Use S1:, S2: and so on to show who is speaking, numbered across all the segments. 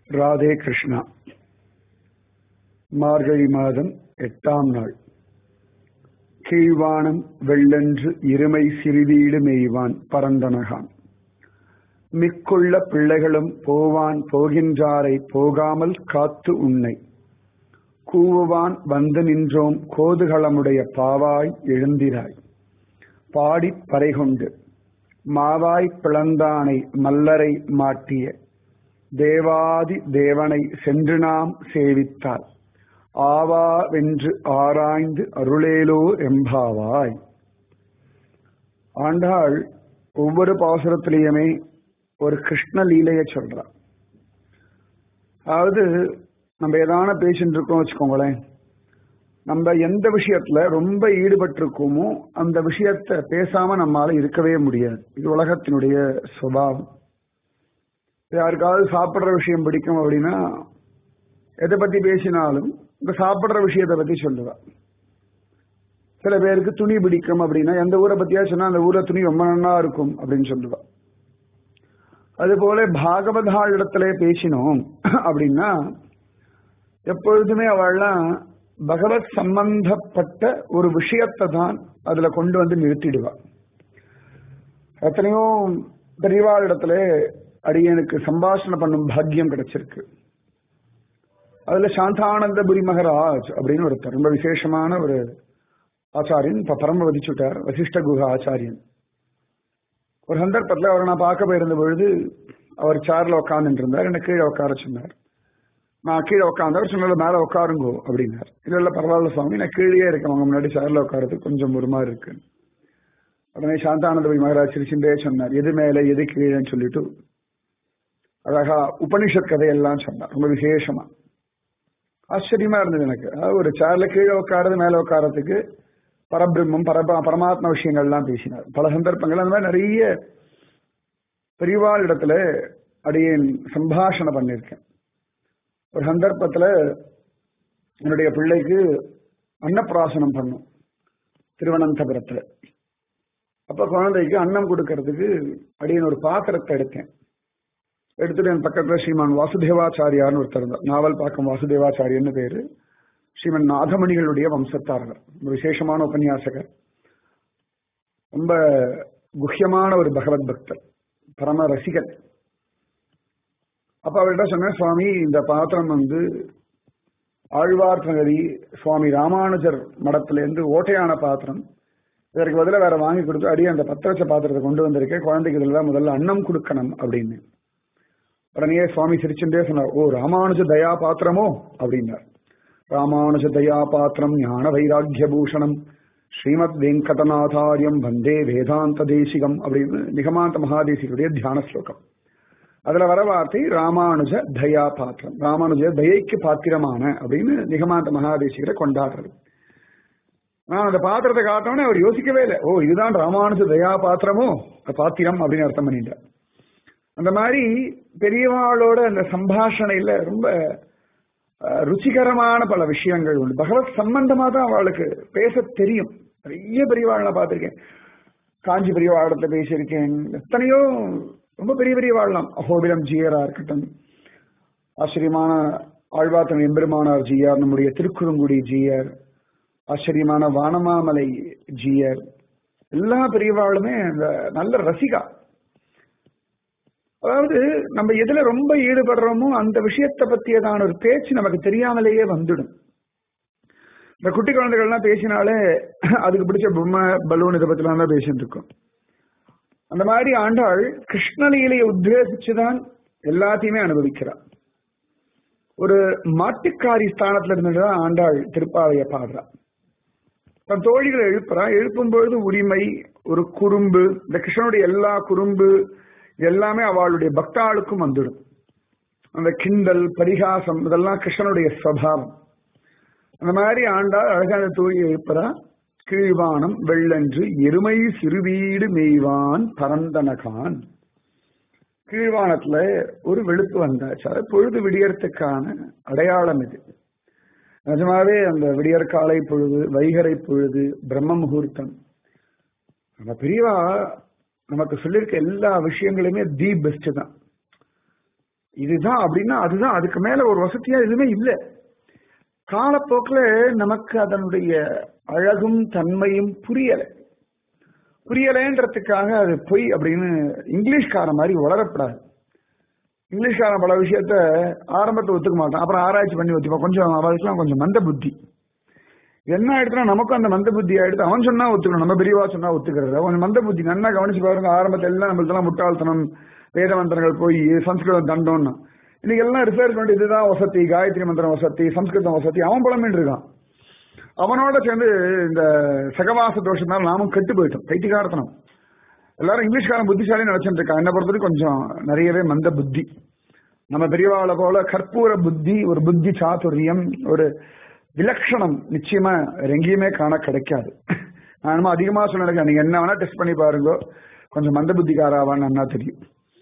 S1: ராதே கிருஷ்ணா மார்கழி மாதம் எட்டாம் நாள் கீழ்வானம் வெள்ளென்று இருமை சிறிதீடு மேய்வான் பரந்தனகான் மிக்குள்ள பிள்ளைகளும் போவான் போகின்றாரை போகாமல் காத்து உன்னை கூவுவான் வந்து நின்றோம் கோதுகளமுடைய பாவாய் எழுந்திராய் பாடிப் பறைகொண்டு மாவாய் பிளந்தானை மல்லரை மாட்டிய தேவாதி தேவனை சென்று நாம் சேவித்தால் ஆவா வென்று ஆராய்ந்து அருளேலோ எம்பாவாய் ஆண்டாள் ஒவ்வொரு பாசுரத்திலேயுமே ஒரு கிருஷ்ண லீலைய சொல்றான் அதாவது நம்ம ஏதான பேசிட்டு இருக்கோம் வச்சுக்கோங்களேன் நம்ம எந்த விஷயத்துல ரொம்ப ஈடுபட்டிருக்கோமோ அந்த விஷயத்த பேசாம நம்மால இருக்கவே முடியாது இது உலகத்தினுடைய சுபாவம் யாருக்காவது சாப்பிடுற விஷயம் பிடிக்கும் அப்படின்னா எதை பத்தி பேசினாலும் இந்த சாப்பிடுற விஷயத்தை பத்தி சொல்லுவா சில பேருக்கு துணி பிடிக்கும் அப்படின்னா எந்த ஊரை பத்தியா சொன்னா அந்த ஊர்ல துணி ரொம்ப நல்லா இருக்கும் அப்படின்னு சொல்லுவா அதுபோல பாகவதாள் இடத்துல பேசினோம் அப்படின்னா எப்பொழுதுமே அவள்லாம் பகவத் சம்பந்தப்பட்ட ஒரு விஷயத்தை தான் அதுல கொண்டு வந்து நிறுத்திடுவா எத்தனையோ பெரியவாள் இடத்துல அடியனுக்கு சம்பாஷணை பண்ணும் பாக்கியம் கிடைச்சிருக்கு அதுல சாந்தானந்தபுரி மகராஜ் அப்படின்னு ஒருத்தர் ரொம்ப விசேஷமான ஒரு ஆச்சாரியன் இப்ப பரம வதிச்சுட்டார் வசிஷ்ட குஹ ஆச்சாரியன் ஒரு சந்தர்ப்பத்தில் அவரை நான் பார்க்க போயிருந்த பொழுது அவர் சேர்ல உட்காந்துட்டு இருந்தார் என்ன கீழே உட்கார சொன்னார் நான் கீழே உட்காந்தவர் சொன்னால மேல உட்காருங்கோ அப்படின்னார் இல்ல இல்ல பரவாயில்ல சுவாமி நான் கீழே இருக்கேன் அவங்க முன்னாடி சேர்ல உட்காரதுக்கு கொஞ்சம் ஒரு மாதிரி இருக்கு உடனே சாந்தானந்தபுரி மகராஜ் சிரிச்சுட்டே சொன்னார் எது மேல எது கீழேன்னு சொல்லிட்டு அழகா உபனிஷத் கதையெல்லாம் சொன்னார் ரொம்ப விசேஷமா ஆச்சரியமா இருந்தது எனக்கு அதாவது ஒரு சேர்ல கீழே உட்காரது மேல உட்காரத்துக்கு பரபிரம்மம் பரப பரமாத்ம விஷயங்கள்லாம் பேசினார் பல சந்தர்ப்பங்கள் அந்த மாதிரி நிறைய பெரியவாள் இடத்துல அடியேன் சம்பாஷணை பண்ணியிருக்கேன் ஒரு சந்தர்ப்பத்துல என்னுடைய பிள்ளைக்கு அன்னப்பிராசனம் பண்ணும் திருவனந்தபுரத்துல அப்ப குழந்தைக்கு அன்னம் கொடுக்கறதுக்கு அடியன் ஒரு பாத்திரத்தை எடுத்தேன் எடுத்துட்டு என் பக்கத்துல ஸ்ரீமான் வாசுதேவாச்சாரியார்னு ஒருத்தர் இருந்தார் நாவல் பாக்கம் வாசுதேவாச்சாரியன்னு பேரு ஸ்ரீமன் நாகமணிகளுடைய வம்சத்தாரர் ஒரு விசேஷமான உபன்யாசகர் ரொம்ப குஹ்யமான ஒரு பகவத் பக்தர் பரம ரசிகன் அப்ப அவர்கிட்ட சொன்னேன் சுவாமி இந்த பாத்திரம் வந்து ஆழ்வார் நகரி சுவாமி ராமானுஜர் மடத்திலேருந்து ஓட்டையான பாத்திரம் இதற்கு பதிலாக வேற வாங்கி கொடுத்து அடியே அந்த பத்த வச்ச பாத்திரத்தை கொண்டு வந்திருக்கேன் குழந்தைக்கு இதில் தான் முதல்ல அன்னம் கொடுக்கணும் அப்படின்னு உடனே சுவாமி சிரிச்சுட்டே சொன்னார் ஓ ராமானுஜ தயா பாத்திரமோ அப்படின்னார் ராமானுஜ தயா பாத்திரம் ஞான வைராக்கிய பூஷணம் ஸ்ரீமத் வெங்கடநாதாரியம் வந்தே வேதாந்த தேசிகம் அப்படின்னு நிகமாந்த மகாதேசிகளுடைய தியான ஸ்லோகம் அதுல வர வார்த்தை ராமானுஜ தயா பாத்திரம் ராமானுஜ தயைக்கு பாத்திரமான அப்படின்னு நிகமாந்த மகாதேசிகரை கொண்டாடுறது நான் அந்த பாத்திரத்தை காட்டோன்னே அவர் யோசிக்கவே இல்லை ஓ இதுதான் ராமானுஜ தயா பாத்திரமோ பாத்திரம் அப்படின்னு அர்த்தம் பண்ணிட்டார் அந்த மாதிரி பெரியவாளோட அந்த சம்பாஷணையில ரொம்ப ருச்சிகரமான பல விஷயங்கள் உண்டு பகவத் சம்பந்தமா தான் அவளுக்கு பேச தெரியும் நிறைய பெரியவாள் நான் பார்த்திருக்கேன் காஞ்சி பெரியவாழத்துல பேசியிருக்கேன் எத்தனையோ ரொம்ப பெரிய பெரிய வாழலாம் அகோபிலம் ஜியரா இருக்கட்டும் ஆச்சரியமான ஆழ்வாத்தன் எம்பெருமானார் ஜிஆர் நம்முடைய திருக்குறுங்குடி ஜியர் ஆச்சரியமான வானமாமலை ஜியர் எல்லா பெரியவாளுமே அந்த நல்ல ரசிகா அதாவது நம்ம எதுல ரொம்ப ஈடுபடுறோமோ அந்த விஷயத்தை பத்தியதான ஒரு பேச்சு நமக்கு தெரியாமலேயே வந்துடும் இந்த குட்டி குழந்தைகள்லாம் பேசினாலே அதுக்கு பிடிச்ச பொம்மை பலூன் இதை பத்திலாம் தான் பேசிட்டு இருக்கோம் அந்த மாதிரி ஆண்டாள் கிருஷ்ணலீலையை உத்தேசிச்சுதான் எல்லாத்தையுமே அனுபவிக்கிறார் ஒரு மாட்டுக்காரி ஸ்தானத்துல இருந்துதான் ஆண்டாள் திருப்பாவைய பாடுறா தன் தோழிகளை எழுப்புறா எழுப்பும் பொழுது உரிமை ஒரு குறும்பு இந்த கிருஷ்ணனுடைய எல்லா குறும்பு எல்லாமே அவளுடைய பக்தாளுக்கும் வந்துடும் அந்த கிண்டல் பரிகாசம் இதெல்லாம் கிருஷ்ணனுடைய ஸ்வபாவம் அந்த மாதிரி ஆண்டாள் அழகான தோழி எழுப்புறா கீழ்வானம் வெள்ளன்று எருமை சிறுவீடு மெய்வான் பரந்தனகான் கீழ்வானத்துல ஒரு வெளுப்பு வந்தாச்சு அது பொழுது விடியறதுக்கான அடையாளம் இது நிஜமாவே அந்த விடியற் காலை பொழுது வைகரை பொழுது பிரம்ம முகூர்த்தம் நம்ம பெரியவா நமக்கு சொல்லியிருக்க எல்லா விஷயங்களுமே தி பெஸ்ட் தான் இதுதான் அப்படின்னா அதுதான் அதுக்கு மேல ஒரு வசதியா எதுவுமே இல்லை காலப்போக்கில் நமக்கு அதனுடைய அழகும் தன்மையும் புரியலை புரியலைன்றதுக்காக அது பொய் அப்படின்னு இங்கிலீஷ்காரன் மாதிரி வளரப்படாது இங்கிலீஷ்காரன் பல விஷயத்த ஆரம்பத்தை ஒத்துக்க மாட்டான் அப்புறம் ஆராய்ச்சி பண்ணி ஒத்துப்பான் கொஞ்சம் அவளுக்குலாம் கொஞ்சம் மந்த புத்தி என்ன ஆயிடுச்சுன்னா நமக்கும் அந்த மந்த புத்தி ஆயிடுது அவன் சொன்னா ஒத்துக்கணும் நம்ம பெரியவா சொன்னா ஒத்துக்கிறது கொஞ்சம் மந்த புத்தி நல்லா கவனிச்சு பாருங்க ஆரம்பத்துல எல்லாம் நம்மளுக்கெல்லாம் முட்டாள்தனம் வேத மந்திரங்கள் போய் சம்ஸ்கிருதம் தண்டோம்னா இன்னைக்கு எல்லாம் ரிசர்ச் பண்ணி இதுதான் வசதி காயத்ரி மந்திரம் வசதி சம்ஸ்கிருதம் வசதி அவன் புலம்பின்னு இருக்கான் அவனோட சேர்ந்து இந்த சகவாச தோஷத்தினால நாமும் கெட்டு போயிட்டோம் கைத்திகாரத்தனம் எல்லாரும் இங்கிலீஷ்காரன் புத்திசாலி நினைச்சிட்டு இருக்கான் என்ன பொறுத்தவரைக்கும் கொஞ்சம் நிறையவே மந்த புத்தி நம்ம பெரியவாளை போல கற்பூர புத்தி ஒரு புத்தி சாதுரியம் ஒரு விலட்சணம் நிச்சயமா வேற எங்கேயுமே காண கிடைக்காது நான் என்னமோ அதிகமா சொன்னேன் நீங்க என்ன வேணா டெஸ்ட் பண்ணி பாருங்க கொஞ்சம் மந்த புத்திக்காராவான்னு நல்லா தெரியும்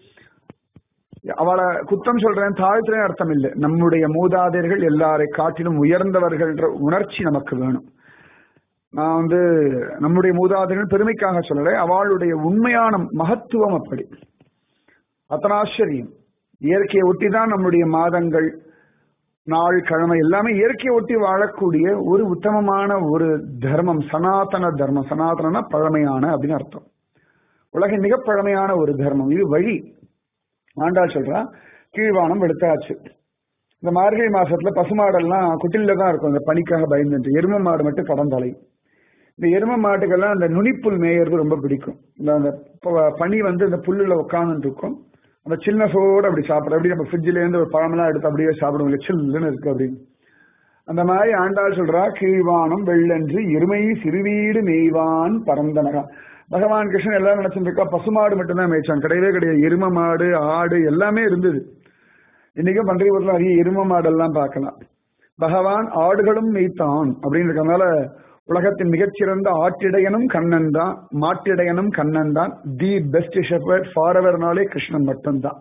S1: அவளை குத்தம் சொல்றேன் தாழ்த்துறேன் அர்த்தம் இல்லை நம்முடைய மூதாதையர்கள் எல்லாரை காட்டிலும் உயர்ந்தவர்கள்ன்ற உணர்ச்சி நமக்கு வேணும் நான் வந்து நம்முடைய மூதாதையர்கள் பெருமைக்காக சொல்லலை அவளுடைய உண்மையான மகத்துவம் அப்படி அத்தனாச்சரியம் இயற்கையை ஒட்டி தான் நம்முடைய மாதங்கள் நாள் கிழமை எல்லாமே இயற்கையை ஒட்டி வாழக்கூடிய ஒரு உத்தமமான ஒரு தர்மம் சனாதன தர்மம் சனாதனனா பழமையான அப்படின்னு அர்த்தம் உலகின் மிக பழமையான ஒரு தர்மம் இது வழி ஆண்டாள் சொல்றா கீழ்வானம் எடுத்தாச்சு இந்த மார்கழி மாசத்துல பசுமாடெல்லாம் குட்டில தான் இருக்கும் இந்த பனிக்காக பயந்துட்டு எரும மாடு மட்டும் கடந்தலை இந்த எரும மாட்டுக்கெல்லாம் அந்த நுனிப்புல் மேயறது ரொம்ப பிடிக்கும் இந்த அந்த ப- பனி வந்து இந்த புல்லுல உட்காந்துட்டு இருக்கும் அந்த சின்னசோட அப்படி சாப்பிட அப்படி நம்ம ஃப்ரிட்ஜ்ல இருந்து ஒரு பழமெல்லாம் எடுத்து அப்படியே சாப்பிடுவோம் சில்லுன்னு இருக்கு அப்படின்னு அந்த மாதிரி ஆண்டாள் சொல்றா கீழ்வானம் வெள்ளன்று எருமை சிறுவீடு மேய்வான் பரந்தனகா பகவான் கிருஷ்ணன் எல்லாம் நினைச்சிட்டு இருக்கா பசுமாடு மட்டும்தான் மேய்ச்சான் கிடையவே கிடையாது எரும மாடு ஆடு எல்லாமே இருந்தது இன்னைக்கும் பன்றிபுரத்துல நிறைய எரும மாடெல்லாம் பார்க்கலாம் பகவான் ஆடுகளும் மேய்த்தான் அப்படின்னு இருக்கறனால உலகத்தின் மிகச்சிறந்த ஆட்டிடையனும் கண்ணன் தான் மாட்டிடையனும் கண்ணன் தான் தி பெஸ்ட் ஷெப்பர்ட் ஃபாரெவர்னாலே கிருஷ்ணன் மட்டும்தான்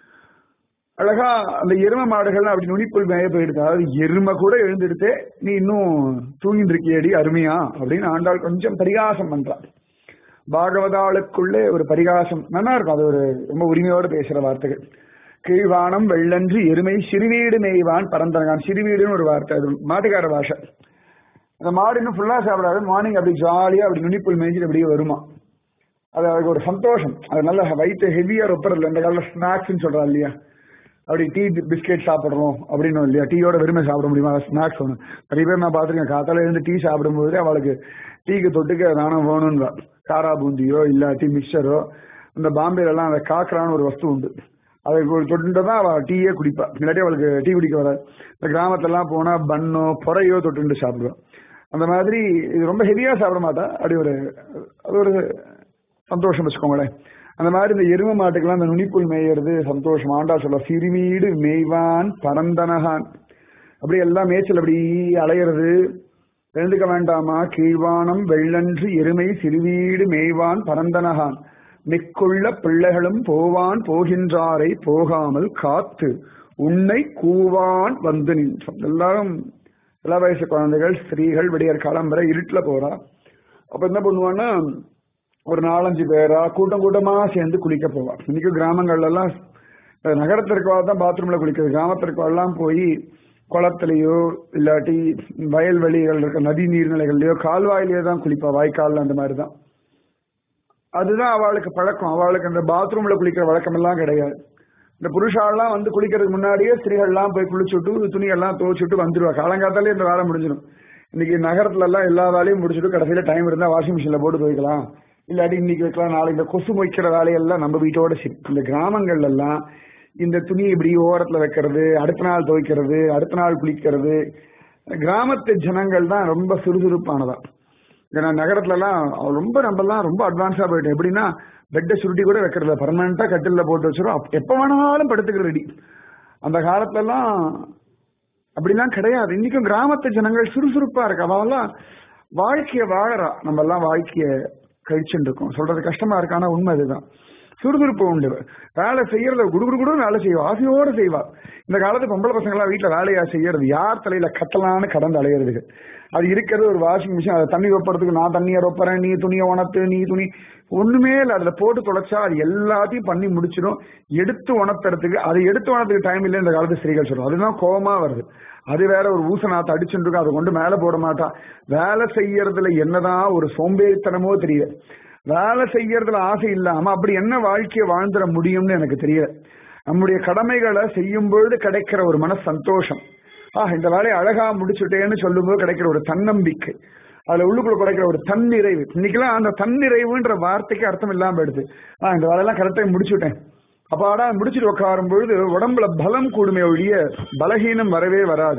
S1: அழகா அந்த எரும மாடுகள் அப்படி நுனிப்புல் மேய போயிடுது அதாவது எருமை கூட எழுந்திருத்தே நீ இன்னும் தூங்கிட்டு இருக்கியடி அருமையா அப்படின்னு ஆண்டாள் கொஞ்சம் பரிகாசம் பண்றான் பாகவதாளுக்குள்ளே ஒரு பரிகாசம் நல்லா இருக்கும் அது ஒரு ரொம்ப உரிமையோடு பேசுற வார்த்தைகள் கீழ்வானம் வெள்ளன்று எருமை சிறுவீடு மேய்வான் பரந்தனகான் சிறுவீடுன்னு ஒரு வார்த்தை அது மாட்டுக்கார பாஷை அந்த மாடு இன்னும் ஃபுல்லா சாப்பிடாது மார்னிங் அப்படி ஜாலியா அப்படி நுனிப்புல் மேய்ஞ்சிட்டு அப்படியே வருமா அது அதுக்கு ஒரு சந்தோஷம் அது நல்ல வயிற்று ஹெவியா ரொப்பறதுல இந்த காலத்துல ஸ்நாக்ஸ்ன்னு சொல்றா இல்லையா அப்படி டீ பிஸ்கெட் சாப்பிடுறோம் அப்படின்னு இல்லையா டீயோட வெறுமை சாப்பிட முடியுமா ஸ்நாக்ஸ் ஒன்று நிறைய பேர் நான் பார்த்துருக்கேன் காத்தால இருந்து டீ சாப்பிடும்போது அவளுக்கு டீக்கு தொட்டுக்க நானும் வேணும்னு காரா பூந்தியோ இல்லாட்டி மிக்சரோ இந்த பாம்பேல எல்லாம் அந்த காக்கரான்னு ஒரு வஸ்து உண்டு அதுக்கு ஒரு தொட்டு தான் அவள் டீயே குடிப்பா இல்லாட்டி அவளுக்கு டீ குடிக்க வராது இந்த கிராமத்துல எல்லாம் போனா பன்னோ பொறையோ தொட்டுண்டு சாப்பிடுவான் அந்த மாதிரி இது ரொம்ப ஹெவியா சாப்பிட மாட்டா அப்படி ஒரு அது ஒரு சந்தோஷம் வச்சுக்கோங்களேன் அந்த மாதிரி இந்த எரும மாட்டுக்கெல்லாம் அந்த நுனிப்புல் மேயறது சந்தோஷம் ஆண்டா சொல்ல சிறுவீடு மேய்வான் பரந்தனகான் அப்படி எல்லாம் மேய்ச்சல் அப்படி அலையிறது எழுந்துக்க வேண்டாமா கீழ்வானம் வெள்ளன்று எருமை சிறுவீடு மேய்வான் பரந்தனகான் மிக்குள்ள பிள்ளைகளும் போவான் போகின்றாரை போகாமல் காத்து உன்னை கூவான் வந்து நின்றான் எல்லாரும் எல்லா வயசு குழந்தைகள் ஸ்திரீகள் விடியற் காலம் வரை இருட்டுல போறா அப்ப என்ன பண்ணுவான்னா ஒரு நாலஞ்சு பேரா கூட்டம் கூட்டமா சேர்ந்து குளிக்க போவா இன்னைக்கு கிராமங்கள்ல எல்லாம் அஹ், நகரத்துல இருக்கவா தான் பாத்ரூம்ல குளிக்கிறது கிராமத்துல இருக்கவெல்லாம் போய் குளத்துலயோ இல்லாட்டி வயல்வெளிகள் இருக்க நதி நீர்நிலைகள்லயோ கால்வாயிலேயோ தான் குளிப்பா வாய்க்கால்ல அந்த மாதிரி தான் அதுதான் அவளுக்கு பழக்கம் அவளுக்கு அந்த பாத்ரூம்ல குளிக்கிற வழக்கம் எல்லாம் கிடையாது இந்த புருஷாலாம் வந்து குளிக்கிறதுக்கு முன்னாடியே ஸ்திரீகள்லாம் போய் குளிச்சுட்டு துணியெல்லாம் துவைச்சுட்டு வந்துருவா காலங்காத்தாலே இந்த வேலை முடிஞ்சிடும் இன்னைக்கு நகரத்துல எல்லாம் எல்லா வேலையும் முடிச்சுட்டு கடைசியில டைம் இருந்தா வாஷிங் மிஷின்ல போட்டு துவைக்கலாம் இல்லாட்டி இன்னைக்கு வைக்கலாம் நாளைக்கு இந்த கொசு மொய்க்கிற வேலையெல்லாம் நம்ம வீட்டோட சரி இந்த கிராமங்கள்ல எல்லாம் இந்த துணி இப்படி ஓரத்துல வைக்கிறது அடுத்த நாள் துவைக்கிறது அடுத்த நாள் குளிக்கிறது கிராமத்து ஜனங்கள் தான் ரொம்ப சுறுசுறுப்பானதா ஏன்னா நகரத்துல எல்லாம் ரொம்ப நம்ம எல்லாம் ரொம்ப அட்வான்ஸா போயிட்டோம் எப்படின்னா பெட்டை சுருட்டி கூட வைக்கிறது பர்மனண்டா கட்டில்ல போட்டு வச்சிரும் அப்ப- எப்ப வேணாலும் படுத்துக்கிற ரெடி அந்த காலத்துல எல்லாம் அப்படிலாம் கிடையாது இன்னைக்கும் கிராமத்து ஜனங்கள் சுறுசுறுப்பா இருக்கு அவெல்லாம் வாழ்க்கைய வாழறா நம்ம எல்லாம் வாழ்க்கைய கழிச்சுட்டு இருக்கோம் சொல்றது கஷ்டமா இருக்கு ஆனா உண்மை இதுதான் சுறுசுறுப்பு உண்டு வேலை செய்யறத குடு குடு வேலை செய்வா ஆசையோட செய்வா இந்த காலத்து பொம்பளை பசங்க எல்லாம் வீட்டுல வேலையா செய்யறது யார் தலையில கட்டலான்னு கடந்து அலையிறதுக்கு அது இருக்கிறது ஒரு வாஷிங் மிஷின் அதை தண்ணி வைப்பறதுக்கு நான் தண்ணியை ரொப்பறேன் நீ துணியை உணத்து நீ துணி ஒண்ணுமே இல்லை அதுல போட்டு தொலைச்சா அது எல்லாத்தையும் பண்ணி முடிச்சிடும் எடுத்து உணர்த்துறதுக்கு அதை எடுத்து உணர்த்துக்கு டைம் இல்லை இந்த காலத்து ஸ்திரீகள் சொல்றோம் அதுதான் கோபமா வருது அது வேற ஒரு ஊசநாத்தை அடிச்சுட்டு இருக்கும் அதை கொண்டு மேல போட மாட்டா வேலை செய்யறதுல என்னதான் ஒரு சோம்பேறித்தனமோ தெரியல வேலை செய்யறதுல ஆசை இல்லாம அப்படி என்ன வாழ்க்கையை வாழ்ந்துட முடியும்னு எனக்கு தெரியல நம்முடைய கடமைகளை செய்யும் பொழுது கிடைக்கிற ஒரு மன சந்தோஷம் ஆஹ் இந்த வேலையை அழகா முடிச்சுட்டேன்னு சொல்லும்போது கிடைக்கிற ஒரு தன்னம்பிக்கை அதுல உள்ளுக்குள்ள கிடைக்கிற ஒரு தன்னிறைவு இன்னைக்கெல்லாம் அந்த தன்னிறைவுன்ற வார்த்தைக்கு அர்த்தம் இல்லாம போயிடுது ஆஹ் இந்த வேலையெல்லாம் கரெக்டா முடிச்சுட்டேன் அப்பாடா முடிச்சுட்டு உட்காரும் பொழுது உடம்புல பலம் கூடுமே ஒழிய பலகீனம் வரவே வராது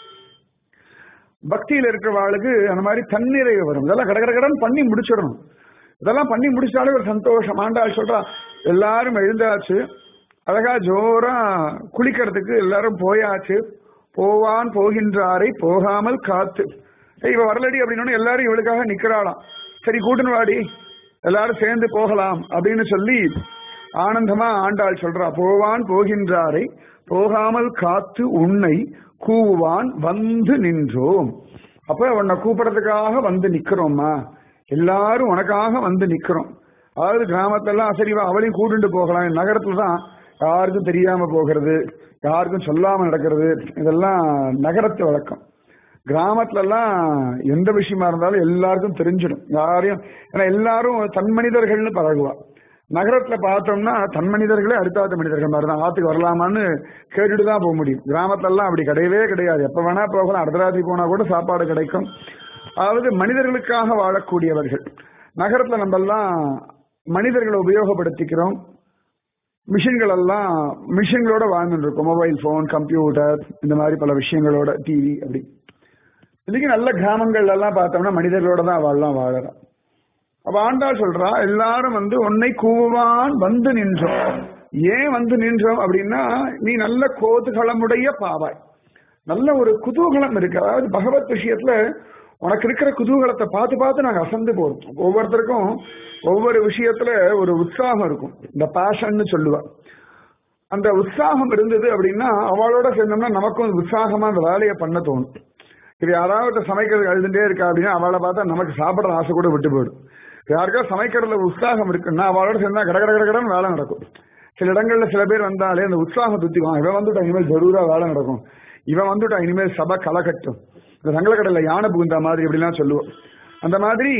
S1: பக்தியில இருக்கிறவாளுக்கு அந்த மாதிரி தன்னிறைவு வரும் இதெல்லாம் கட கட கடன் பண்ணி முடிச்சிடணும் இதெல்லாம் பண்ணி முடிச்சாலே ஒரு சந்தோஷம் ஆண்டாள் சொல்றா எல்லாரும் எழுந்தாச்சு அழகா ஜோரா குளிக்கிறதுக்கு எல்லாரும் போயாச்சு போவான் போகின்றாரை போகாமல் காத்து ஏய், இவ வரலடி அப்படின்னு எல்லாரும் இவளுக்காக நிக்கிறாளாம் சரி கூட்டுன்னு வாடி எல்லாரும் சேர்ந்து போகலாம் அப்படின்னு சொல்லி ஆனந்தமா ஆண்டாள் சொல்றா போவான் போகின்றாரை போகாமல் காத்து உன்னை கூவான் வந்து நின்றோம் அப்ப உன்னை கூப்பிடறதுக்காக வந்து நிக்கிறோம்மா எல்லாரும் உனக்காக வந்து நிக்கிறோம் அதாவது கிராமத்தெல்லாம் சரி வா, அவளையும் கூட்டிட்டு போகலாம் நகரத்துல தான் யாருக்கும் தெரியாம போகிறது யாருக்கும் சொல்லாம நடக்கிறது இதெல்லாம் நகரத்து வழக்கம் கிராமத்துல எல்லாம் எந்த விஷயமா இருந்தாலும் எல்லாருக்கும் தெரிஞ்சிடும் யாரையும் ஏன்னா எல்லாரும் தன் மனிதர்கள்னு பழகுவா நகரத்துல பார்த்தோம்னா தன் மனிதர்களே அடுத்தாத்த மனிதர்கள் மாதிரி தான் ஆத்துக்கு வரலாமான்னு கேட்டுட்டு தான் போக முடியும் கிராமத்துல எல்லாம் அப்படி கிடையவே கிடையாது எப்ப வேணா போகலாம் அடுத்த ராத்திரி போனா கூட சாப்பாடு கிடைக்கும் அதாவது மனிதர்களுக்காக வாழக்கூடியவர்கள் நகரத்துல நம்ம எல்லாம் மனிதர்களை உபயோகப்படுத்திக்கிறோம் மிஷின்கள் எல்லாம் மிஷின்களோட வாழ்ந்துட்டு இருக்கோம் மொபைல் போன் கம்ப்யூட்டர் இந்த மாதிரி பல விஷயங்களோட டிவி அப்படி இன்னைக்கு நல்ல கிராமங்கள்ல எல்லாம் பார்த்தோம்னா மனிதர்களோட தான் வாழலாம் வாழறோம் அப்ப ஆண்டாள் சொல்றா எல்லாரும் வந்து உன்னை கூவான் வந்து நின்றோம் ஏன் வந்து நின்றோம் அப்படின்னா நீ நல்ல கோதுகளமுடைய பாவாய் நல்ல ஒரு குதூகலம் இருக்கு அதாவது பகவத் விஷயத்துல உனக்கு இருக்கிற குதூகலத்தை பார்த்து பார்த்து நாங்க அசந்து போறோம் ஒவ்வொருத்தருக்கும் ஒவ்வொரு விஷயத்துல ஒரு உற்சாகம் இருக்கும் இந்த பேஷன்னு சொல்லுவா அந்த உற்சாகம் இருந்தது அப்படின்னா அவளோட சேர்ந்தோம்னா நமக்கும் உற்சாகமா அந்த வேலையை பண்ண தோணும் இது யாராவது சமைக்கிறது எழுதுட்டே இருக்கா அப்படின்னா அவளை பார்த்தா நமக்கு சாப்பிடுற ஆசை கூட விட்டு போயிடும் யாருக்கா சமைக்கிறதுல உற்சாகம் இருக்குன்னா அவளோட சேர்ந்தா கட கட கடன்னு வேலை நடக்கும் சில இடங்கள்ல சில பேர் வந்தாலே அந்த உற்சாகம் துத்திக்குவான் இவன் வந்துட்டா இனிமேல் ஜரூரா வேலை நடக்கும் இவன் வந்துட்டா இனிமேல் சபை களை கட்டும் இந்த சங்கலக்கடல யானை புகுந்த மாதிரி அப்படிலாம் சொல்லுவோம் அந்த மாதிரி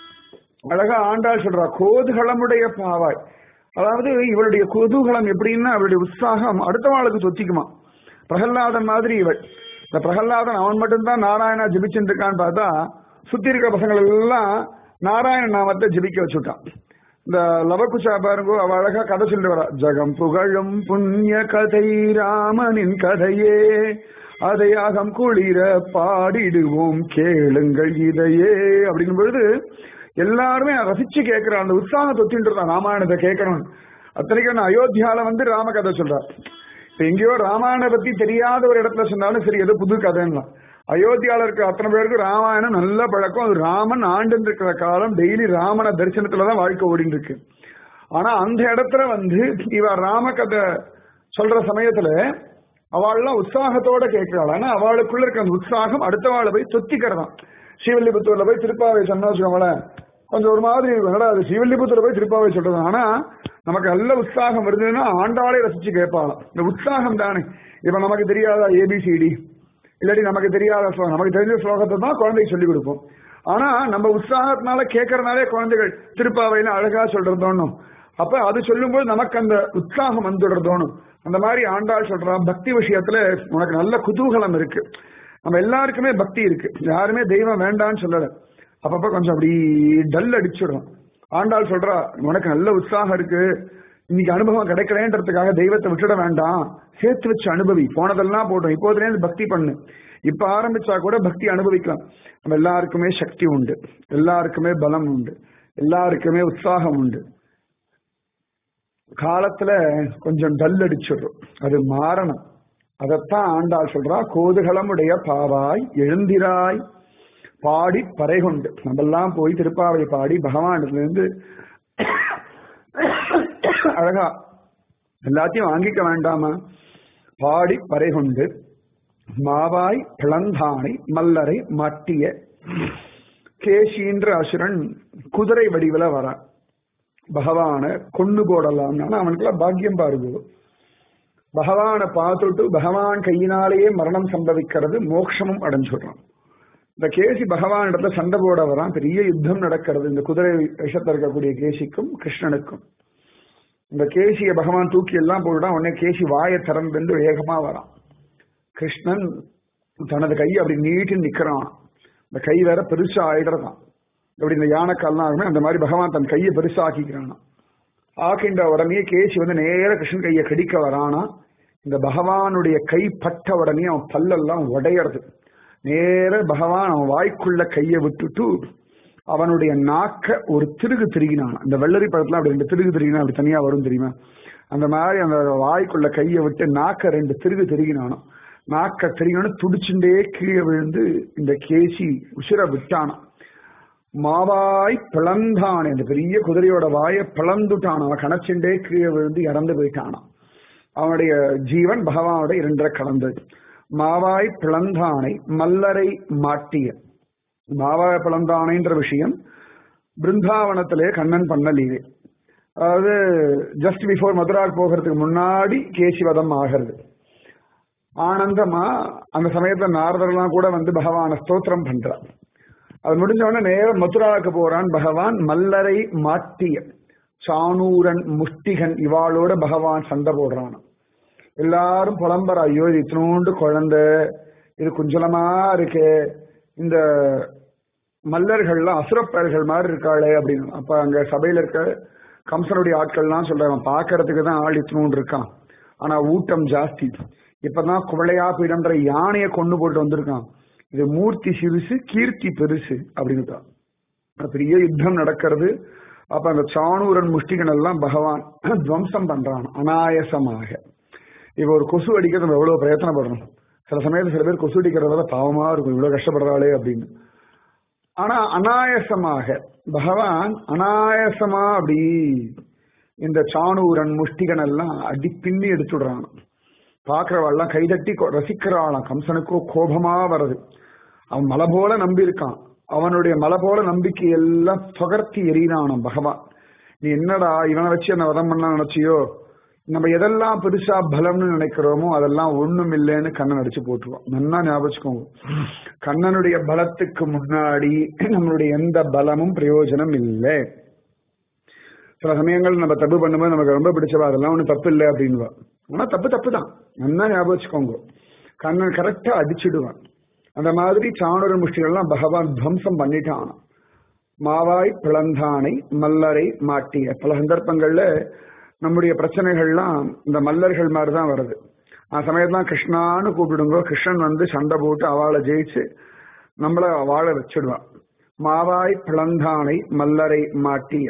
S1: அழகா ஆண்டாள் சொல்றா கோதுகளமுடைய பாவாய் அதாவது இவளுடைய குதூகலம் எப்படின்னா அவளுடைய உற்சாகம் அடுத்தவாளுக்கு தொத்திக்குமா பிரகல்லாதன் மாதிரி இவள் இந்த பிரகல்லாதன் அவன் மட்டும்தான் நாராயணா ஜபிச்சுட்டு இருக்கான்னு பார்த்தா சுத்தி இருக்க பசங்கள் எல்லாம் நாராயண நாமத்தை ஜபிக்க வச்சுட்டான் இந்த லவகுச்சா பாருங்க அவ அழகா கதை சொல்லிட்டு வரா ஜகம் புகழும் புண்ணிய கதை ராமனின் கதையே அதை அகம் குளிர பாடிடுவோம் கேளுங்கள் இதையே அப்படிங்கும் பொழுது எல்லாருமே ரசிச்சு கேட்கிற அந்த உற்சாகம் தொத்தின்னு இருந்தான் ராமாயணத்தை கேட்கணும் அத்தனைக்கு நான் அயோத்தியால வந்து ராம கதை சொல்றார் இப்ப எங்கேயோ ராமாயண பத்தி தெரியாத ஒரு இடத்துல சொன்னாலும் சரி ஏதோ புது கதைன்னா அயோத்தியால இருக்கிற அத்தனை பேருக்கு ராமாயணம் நல்ல பழக்கம் அது ராமன் ஆண்டு இருக்கிற காலம் டெய்லி ராமன தரிசனத்துலதான் வாழ்க்கை ஓடிட்டு இருக்கு ஆனா அந்த இடத்துல வந்து இவ ராம கதை சொல்ற சமயத்துல அவள்லாம் உற்சாகத்தோட கேட்கிறாள் ஆனா அவளுக்குள்ள இருக்க அந்த உற்சாகம் அடுத்தவாளை போய் தொத்திக்கிறதாம் ஸ்ரீவல்லிபுத்தூர்ல போய் திருப்பாவை சொன்னா வச்சுக்கோங்களேன் கொஞ்சம் ஒரு மாதிரி இருக்கும் என்னடா அது ஸ்ரீவல்லிபுத்தூர்ல போய் திருப்பாவை சொல்றது ஆனா நமக்கு நல்ல உற்சாகம் இருந்ததுன்னா ஆண்டாளே ரசிச்சு கேட்பாளாம் இந்த உற்சாகம் தானே இப்ப நமக்கு தெரியாத ஏபிசிடி இல்லாட்டி நமக்கு தெரியாத ஸ்லோகம் நமக்கு தெரிஞ்ச ஸ்லோகத்தை தான் குழந்தைக்கு சொல்லிக் கொடுப்போம் ஆனா நம்ம உற்சாகத்தினால கேட்கறதுனாலே குழந்தைகள் திருப்பாவையில அழகா சொல்றதோணும் அப்ப அது சொல்லும்போது நமக்கு அந்த உற்சாகம் வந்துடுறதோணும் அந்த மாதிரி ஆண்டாள் சொல்றான் பக்தி விஷயத்துல உனக்கு நல்ல குதூகலம் இருக்கு நம்ம எல்லாருக்குமே பக்தி இருக்கு யாருமே தெய்வம் வேண்டாம்னு சொல்லல அப்பப்ப கொஞ்சம் அப்படி டல் அடிச்சிடும் ஆண்டாள் சொல்றா உனக்கு நல்ல உற்சாகம் இருக்கு இன்னைக்கு அனுபவம் கிடைக்கலன்றதுக்காக தெய்வத்தை விட்டுட வேண்டாம் சேர்த்து வச்சு அனுபவி போனதெல்லாம் போட்டோம் இப்போதுலேருந்து பக்தி பண்ணு இப்ப ஆரம்பிச்சா கூட பக்தி அனுபவிக்கலாம் நம்ம எல்லாருக்குமே சக்தி உண்டு எல்லாருக்குமே பலம் உண்டு எல்லாருக்குமே உற்சாகம் உண்டு காலத்துல கொஞ்சம் டல் அடிச்சிடும் அது மாறணும் அதைத்தான் ஆண்டாள் சொல்றா கோதுகளமுடைய பாவாய் எழுந்திராய் பாடி பறை கொண்டு நம்மெல்லாம் போய் திருப்பாவை பாடி பகவானிலிருந்து அழகா எல்லாத்தையும் வாங்கிக்க வேண்டாமா பாடி பறை கொண்டு மாவாய் பிளந்தானை மல்லரை மாட்டிய கேசின்ற அசுரன் குதிரை வடிவில வரான் பகவான கொண்டு போடலாம்னா அவனுக்குலாம் பாக்கியம் பாருங்க பகவானை பார்த்துட்டு பகவான் கையினாலேயே மரணம் சம்பவிக்கிறது மோட்சமும் அடைஞ்சுடுறான் இந்த கேசி பகவான் இடத்துல சண்டை போட வரான் பெரிய யுத்தம் நடக்கிறது இந்த குதிரை விஷத்தில் இருக்கக்கூடிய கேசிக்கும் கிருஷ்ணனுக்கும் இந்த கேசிய பகவான் தூக்கி எல்லாம் போட்டுட்டான் உடனே கேசி வாயை திறந்து வேகமா வரான் கிருஷ்ணன் தனது கையை அப்படி நீட்டி நிக்கிறான் இந்த கை வேற பெருசா ஆயிடுறதான் அப்படி இந்த யானைக்கால்லாம் ஆகுமே அந்த மாதிரி பகவான் தன் கையை பெருசா ஆக்கிக்கிறானா ஆக்கின்ற உடனே கேசி வந்து நேர கிருஷ்ணன் கையை கடிக்க வரானா இந்த பகவானுடைய கை பட்ட உடனே அவன் பல்லெல்லாம் உடையறது நேர பகவான் அவன் வாய்க்குள்ள கையை விட்டுட்டு அவனுடைய நாக்க ஒரு திருகு திருகினான் இந்த வெள்ளரி பழத்துல அப்படி ரெண்டு திருகு திருகினா அப்படி தனியா வரும் தெரியுமா அந்த மாதிரி அந்த வாய்க்குள்ள கையை விட்டு நாக்க ரெண்டு திருகு திருகினானோ நாக்க திருகினு துடிச்சுட்டே கீழே விழுந்து இந்த கேசி உசிர விட்டானான் மாவாய் பிளந்தானே இந்த பெரிய குதிரையோட வாயை பிளந்துட்டான் அவன் கணச்சுண்டே கீழே விழுந்து இறந்து போயிட்டானான் அவனுடைய ஜீவன் பகவானோட இரண்டரை கலந்தது மாவாய் பிளந்தானை மல்லரை மாட்டிய மாவாய் பிளந்தானைன்ற விஷயம் பிருந்தாவனத்திலே கண்ணன் பண்ண லீலை அதாவது ஜஸ்ட் பிஃபோர் மதுராக்கு போகிறதுக்கு முன்னாடி கேசிவதம் ஆகிறது ஆனந்தமா அந்த சமயத்துல நாரதர்லாம் கூட வந்து பகவான ஸ்தோத்திரம் பண்றார் அது முடிஞ்ச உடனே நேரம் மதுராவுக்கு போறான் பகவான் மல்லரை மாட்டிய சானூரன் முஷ்டிகன் இவாளோட பகவான் சண்டை போடுறான் எல்லாரும் புலம்புற ஐயோ இது இத்தினோண்டு குழந்தை இது குஞ்சலமா இருக்கு இந்த மல்லர்கள்லாம் அசுரப்பயர்கள் மாதிரி இருக்காளே அப்படின்னு அப்ப அங்க சபையில இருக்க கம்சனுடைய ஆட்கள்லாம் சொல்றாங்க பாக்குறதுக்கு தான் ஆள் இத்தினோண்டு இருக்கான் ஆனா ஊட்டம் ஜாஸ்தி இப்பதான் குவளையா பீடம்ன்ற யானையை கொண்டு போட்டு வந்திருக்கான் இது மூர்த்தி சிறுசு கீர்த்தி பெருசு அப்படின்னு பெரிய யுத்தம் நடக்கிறது அப்ப அந்த சாணூரன் முஷ்டிகன் எல்லாம் பகவான் துவம்சம் பண்றான் அனாயசமாக இப்ப ஒரு கொசு அடிக்கிறது நம்ம எவ்வளவு பிரயத்தனப்படணும் சில சமயத்துல சில பேர் கொசு அடிக்கிறத பாவமா இருக்கும் இவ்வளவு கஷ்டப்படுறாளே அப்படின்னு ஆனா அனாயசமாக பகவான் அனாயசமா அப்படி இந்த சாணூரன் முஷ்டிகன் எல்லாம் அடி பின்னி எடுத்துடுறான் பாக்குறவாள்லாம் கைதட்டி ரசிக்கிறாளாம் கம்சனுக்கோ கோபமா வருது அவன் மலை போல நம்பி இருக்கான் அவனுடைய மலை போல நம்பிக்கை எல்லாம் தொகர்த்தி எறினானாம் பகவான் நீ என்னடா இவனை வச்சு என்ன வதம் பண்ண நினைச்சியோ நம்ம எதெல்லாம் பெருசா பலம்னு நினைக்கிறோமோ அதெல்லாம் ஒண்ணும் இல்லைன்னு கண்ணன் அடிச்சு போட்டுருவான் நல்லா ஞாபகம் கண்ணனுடைய பலத்துக்கு முன்னாடி நம்மளுடைய எந்த பலமும் பிரயோஜனம் இல்லை சில சமயங்கள் நம்ம தப்பு பண்ணும்போது நமக்கு ரொம்ப பிடிச்சவா அதெல்லாம் ஒன்றும் தப்பு இல்லை அப்படின்வா ஆனா தப்பு தப்பு தான் நல்லா ஞாபகம் வச்சுக்கோங்க கண்ணன் கரெக்டா அடிச்சிடுவான் அந்த மாதிரி சாணுர முஷ்டிகள்லாம் பகவான் துவம்சம் பண்ணிட்டான் மாவாய் பிளந்தானை மல்லரை மாட்டிய பல சந்தர்ப்பங்கள்ல நம்முடைய பிரச்சனைகள்லாம் இந்த மல்லர்கள் மாதிரி தான் வருது அந்த சமயத்தான் கிருஷ்ணான்னு கூப்பிடுங்க கிருஷ்ணன் வந்து சண்டை போட்டு அவளை ஜெயிச்சு நம்மள வாழ வச்சிடுவான் மாவாய் பிளந்தானை மல்லரை மாட்டிய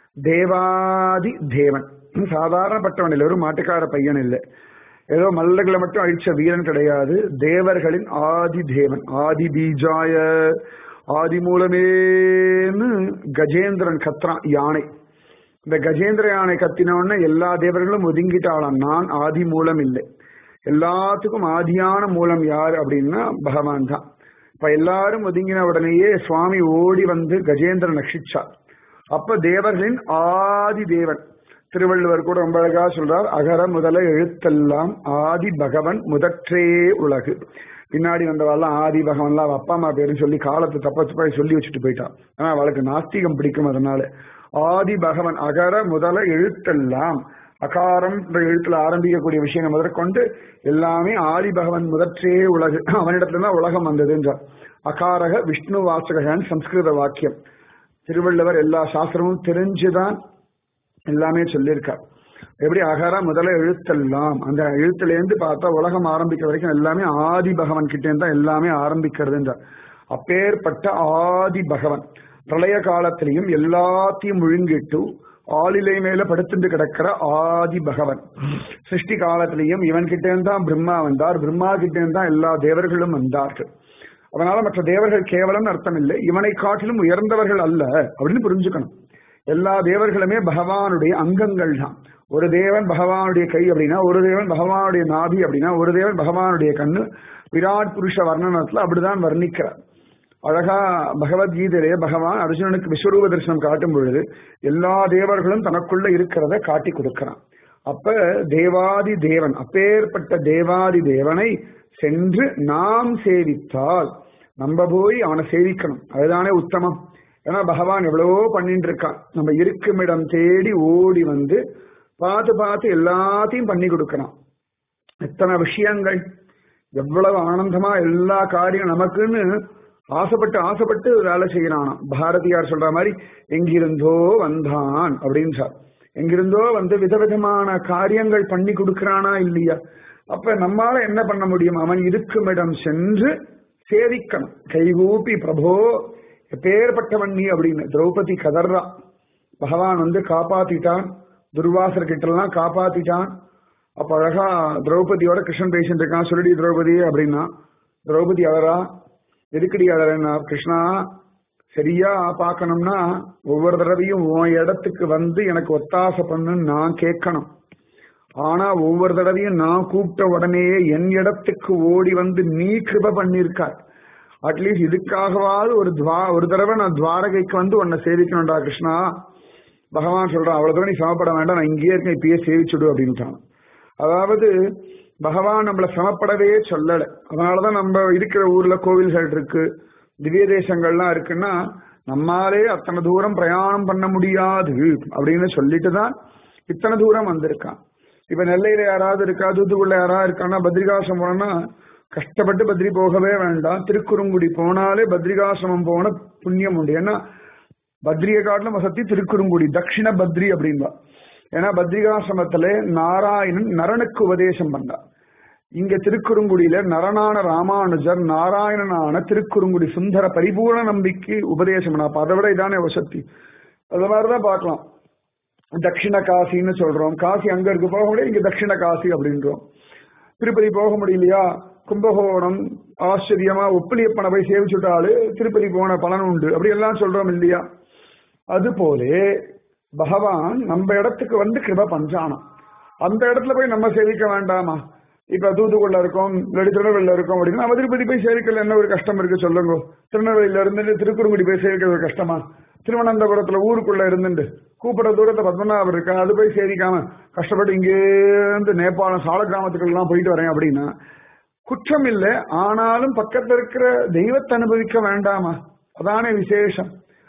S1: தேவாதி தேவன் சாதாரணப்பட்டவன் இல்லை ஒரு மாட்டுக்கார பையன் இல்லை ஏதோ மல்லர்களை மட்டும் அழிச்ச வீரன் கிடையாது தேவர்களின் ஆதி தேவன் ஆதி பீஜாய ஆதி மூலமேன்னு கஜேந்திரன் கத்ரான் யானை இந்த கஜேந்திர யானை கத்தினோடனே எல்லா தேவர்களும் ஒதுங்கிட்டாளாம் நான் ஆதி மூலம் இல்லை எல்லாத்துக்கும் ஆதியான மூலம் யார் அப்படின்னா பகவான் தான் இப்ப எல்லாரும் ஒதுங்கின உடனேயே சுவாமி ஓடி வந்து கஜேந்திரன் ரட்சிச்சார் அப்ப தேவர்களின் ஆதி தேவன் திருவள்ளுவர் கூட ரொம்ப அழகா சொல்றார் அகர முதல எழுத்தெல்லாம் ஆதி பகவன் முதற்றே உலகு பின்னாடி வந்தவாள்லாம் ஆதி பகவன்லாம் அவ அப்பா அம்மா பேரும் சொல்லி காலத்தை தப்ப தப்பா சொல்லி வச்சுட்டு போயிட்டான் ஆனா அவளுக்கு நாஸ்திகம் பிடிக்கும் அதனால ஆதி பகவன் அகர முதல எழுத்தெல்லாம் அகாரம் எழுத்துல ஆரம்பிக்கக்கூடிய விஷயங்கள் முதற்கொண்டு எல்லாமே ஆதி பகவன் முதற்றே உலகு அவனிடத்துல தான் உலகம் வந்ததுன்றார் அகாரக விஷ்ணு வாசகன் சம்ஸ்கிருத வாக்கியம் திருவள்ளுவர் எல்லா சாஸ்திரமும் தெரிஞ்சுதான் எல்லாமே சொல்லியிருக்கார் எப்படி அகர முதல எழுத்தெல்லாம் அந்த எழுத்துலேருந்து பார்த்தா உலகம் ஆரம்பிக்க வரைக்கும் எல்லாமே ஆதி பகவன் கிட்டே தான் எல்லாமே ஆரம்பிக்கிறதுன்றார் அப்பேற்பட்ட ஆதி பகவன் பிரளய காலத்திலையும் எல்லாத்தையும் முழுங்கிட்டு ஆளிலை மேல படுத்துட்டு கிடக்கிற ஆதி பகவன் சிருஷ்டி காலத்திலையும் இவன் கிட்டே தான் பிரம்மா வந்தார் பிரம்மா கிட்டே தான் எல்லா தேவர்களும் வந்தார்கள் அதனால மற்ற தேவர்கள் கேவலம் அர்த்தம் இல்லை இவனை காட்டிலும் உயர்ந்தவர்கள் அல்ல அப்படின்னு புரிஞ்சுக்கணும் எல்லா தேவர்களுமே பகவானுடைய அங்கங்கள் தான் ஒரு தேவன் பகவானுடைய கை அப்படின்னா ஒரு தேவன் பகவானுடைய நாபி அப்படின்னா ஒரு தேவன் பகவானுடைய கண்ணு விராட் புருஷ வர்ணனத்துல அப்படிதான் வர்ணிக்கிறார் அழகா பகவத்கீதையிலே பகவான் அர்ஜுனனுக்கு விஸ்வரூப தரிசனம் காட்டும் பொழுது எல்லா தேவர்களும் தனக்குள்ள இருக்கிறத காட்டி கொடுக்கிறான் அப்ப தேவாதி தேவன் அப்பேற்பட்ட தேவாதி தேவனை சென்று நாம் சேவித்தால் நம்ம போய் அவனை சேவிக்கணும் அதுதானே உத்தமம் ஏன்னா பகவான் எவ்வளவோ பண்ணிட்டு இருக்கான் நம்ம இருக்குமிடம் தேடி ஓடி வந்து பார்த்து பார்த்து எல்லாத்தையும் பண்ணி கொடுக்கறான் எத்தனை விஷயங்கள் எவ்வளவு ஆனந்தமா எல்லா காரியம் நமக்குன்னு ஆசைப்பட்டு ஆசைப்பட்டு வேலை செய்யறானாம் பாரதியார் சொல்ற மாதிரி எங்கிருந்தோ வந்தான் அப்படின்னு சார் எங்கிருந்தோ வந்து விதவிதமான காரியங்கள் பண்ணி கொடுக்கறானா இல்லையா அப்ப நம்மால என்ன பண்ண முடியும் அவன் இருக்குமிடம் சென்று சேவிக்கணும் கைகூப்பி பிரபோ எப்பேற்பட்டவன் நீ அப்படின்னு திரௌபதி கதர்றா பகவான் வந்து காப்பாத்திட்டான் துர்வாசர் கிட்ட எல்லாம் காப்பாத்திட்டான் அப்ப அழகா திரௌபதியோட கிருஷ்ணன் பேசிட்டு இருக்கான் சொல்லிடி திரௌபதி அப்படின்னா திரௌபதி அழறா எதுக்கடி அழறா கிருஷ்ணா சரியா பார்க்கணும்னா ஒவ்வொரு தடவையும் உன் இடத்துக்கு வந்து எனக்கு ஒத்தாசை பண்ணுன்னு நான் கேட்கணும் ஆனா ஒவ்வொரு தடவையும் நான் கூப்பிட்ட உடனேயே என் இடத்துக்கு ஓடி வந்து நீ கிருப பண்ணிருக்காய் அட்லீஸ்ட் இதுக்காகவாவது ஒரு துவா ஒரு தடவை நான் துவாரகைக்கு வந்து உன்னை சேவிக்கணும்டா கிருஷ்ணா பகவான் சொல்றான் அவ்வளவு தடவை நீ சமப்பட வேண்டாம் நான் இங்கேயே இருக்கேன் இப்பயே சேவிச்சுடு அப்படின்ட்டான் அதாவது பகவான் நம்மள சமப்படவே சொல்லல அதனாலதான் நம்ம இருக்கிற ஊர்ல கோவில்கள் இருக்கு திவ்ய தேசங்கள்லாம் இருக்குன்னா நம்மாலே அத்தனை தூரம் பிரயாணம் பண்ண முடியாது அப்படின்னு சொல்லிட்டு தான் இத்தனை தூரம் வந்திருக்கான் இப்ப நெல்லையில யாராவது இருக்கா தூத்துக்குள்ள யாராவது இருக்கான்னா பத்ரிகாசம் போனோம்னா கஷ்டப்பட்டு பத்ரி போகவே வேண்டாம் திருக்குறுங்குடி போனாலே பத்ரிகாசிரமம் போன புண்ணியம் உண்டு ஏன்னா பத்ரிய காட்டிலும் வசதி திருக்குறுங்குடி தட்சிண பத்ரி அப்படின்பா ஏன்னா பத்ரிகாசிரமத்துல நாராயணன் நரனுக்கு உபதேசம் பண்ணார் இங்க திருக்குறுங்குடியில நரனான ராமானுஜர் நாராயணனான திருக்குறுங்குடி சுந்தர பரிபூர்ண நம்பிக்கை உபதேசம் பண்ணா அப்ப அதை விட இதானே வசதி அது மாதிரிதான் பார்க்கலாம் தட்சிண காசின்னு சொல்றோம் காசி அங்க இருக்கு போக முடியாது இங்க தட்சிண காசி அப்படின்றோம் திருப்பதி போக முடியலையா கும்பகோணம் ஆச்சரியமா ஒப்பிலியப்பனை போய் சேவிச்சுட்டாலு திருப்பதி போன பலன் உண்டு அப்படி எல்லாம் சொல்றோம் இல்லையா அது போலே பகவான் நம்ம இடத்துக்கு வந்து கிருப பஞ்சானம் அந்த இடத்துல போய் நம்ம சேவிக்க வேண்டாமா இப்ப தூத்துக்குள்ள இருக்கோம் இல்லாட்டி திருநெல்வேலியில இருக்கோம் அப்படின்னா நம்ம திருப்பதி போய் சேவிக்கல என்ன ஒரு கஷ்டம் இருக்கு சொல்லுங்க திருநெல்வேலியில இருந்துட்டு திருக்குறுங்குடி போய் சேவிக்கிறது ஒரு கஷ்டமா திருவனந்தபுரத்துல ஊருக்குள்ள இருந்துட்டு கூப்பிட தூரத்தை பத்மநாபர் இருக்கா அது போய் சேவிக்காம கஷ்டப்பட்டு இங்கேருந்து நேபாளம் சால கிராமத்துக்கு எல்லாம் போயிட்டு வரேன் அப்படின்னா குற்றம் இல்லை ஆனாலும் பக்கத்துல இருக்கிற தெய்வத்தை அனுபவிக்க வேண்டாமா அதானே விசேஷம்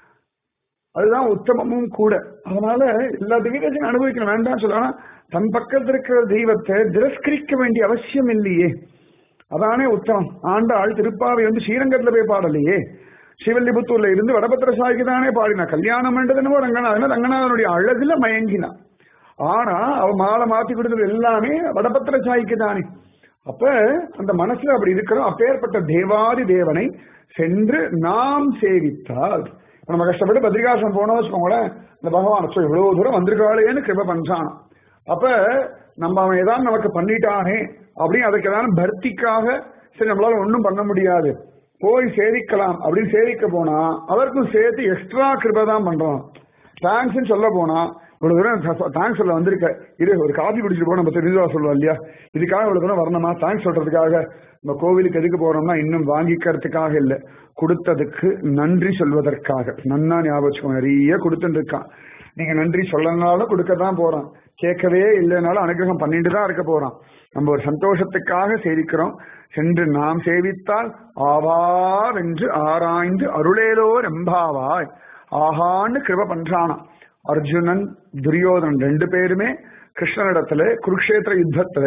S1: அதுதான் உத்தமமும் கூட அதனால எல்லா தெய்வத்தையும் அனுபவிக்க வேண்டாம் சொல்லலாம் தன் பக்கத்தில் இருக்கிற தெய்வத்தை திரஸ்கரிக்க வேண்டிய அவசியம் இல்லையே அதானே உத்தமம் ஆண்டாள் திருப்பாவை வந்து ஸ்ரீரங்கத்துல போய் பாடலையே ஸ்ரீவல்லிபுத்தூர்ல இருந்து வடபத்திர சாய்க்கு தானே பாடினா கல்யாணம் என்றதுனோ ரங்கநாதன் ரங்கநாதனுடைய அழகுல மயங்கினான் ஆனா அவ மாலை மாத்தி கொடுத்தது எல்லாமே வடபத்திர சாய்க்கு தானே அப்ப அந்த மனசுல அப்படி இருக்கிறோம் அப்பேற்பட்ட தேவாதி தேவனை சென்று நாம் சேவித்தால் நம்ம கஷ்டப்பட்டு பத்ரிகாசம் போனோம் வச்சுக்கோங்களேன் இந்த பகவான் அச்சோ இவ்வளவு தூரம் வந்திருக்காளேன்னு கிருப பண்றான் அப்ப நம்ம அவன் ஏதாவது நமக்கு பண்ணிட்டானே அப்படின்னு அதுக்கு ஏதாவது பர்த்திக்காக சரி நம்மளால ஒன்றும் பண்ண முடியாது போய் சேவிக்கலாம் அப்படின்னு சேவிக்க போனா அவருக்கும் சேர்த்து எக்ஸ்ட்ரா கிருபை தான் பண்றான் தேங்க்ஸ் சொல்ல போனா இவ்வளவு தூரம் தேங்க்ஸ் சொல்ல வந்திருக்க இரு ஒரு காஃபி குடிச்சிட்டு போன நம்ம தெரிஞ்சா சொல்லுவோம் இல்லையா இதுக்காக இவ்வளவு தூரம் வரணுமா தேங்க்ஸ் சொல்றதுக்காக நம்ம கோவிலுக்கு எதுக்கு போறோம்னா இன்னும் வாங்கிக்கிறதுக்காக இல்ல கொடுத்ததுக்கு நன்றி சொல்வதற்காக நன்னா ஞாபகம் வச்சுக்கோங்க நிறைய கொடுத்துட்டு இருக்கான் நீங்க நன்றி சொல்லனாலும் கொடுக்க தான் போறோம் கேட்கவே இல்லைனாலும் அனுகிரகம் பண்ணிட்டு தான் இருக்க போறோம் நம்ம ஒரு சந்தோஷத்துக்காக சேவிக்கிறோம் சென்று நாம் சேவித்தால் ஆவாவென்று ஆராய்ந்து அருளேலோ ரெம்பாவாய் ஆஹான்னு கிருப பண்றானா அர்ஜுனன் துரியோதனன் ரெண்டு பேருமே கிருஷ்ணனிடத்துல குருக்ஷேத்திர யுத்தத்துல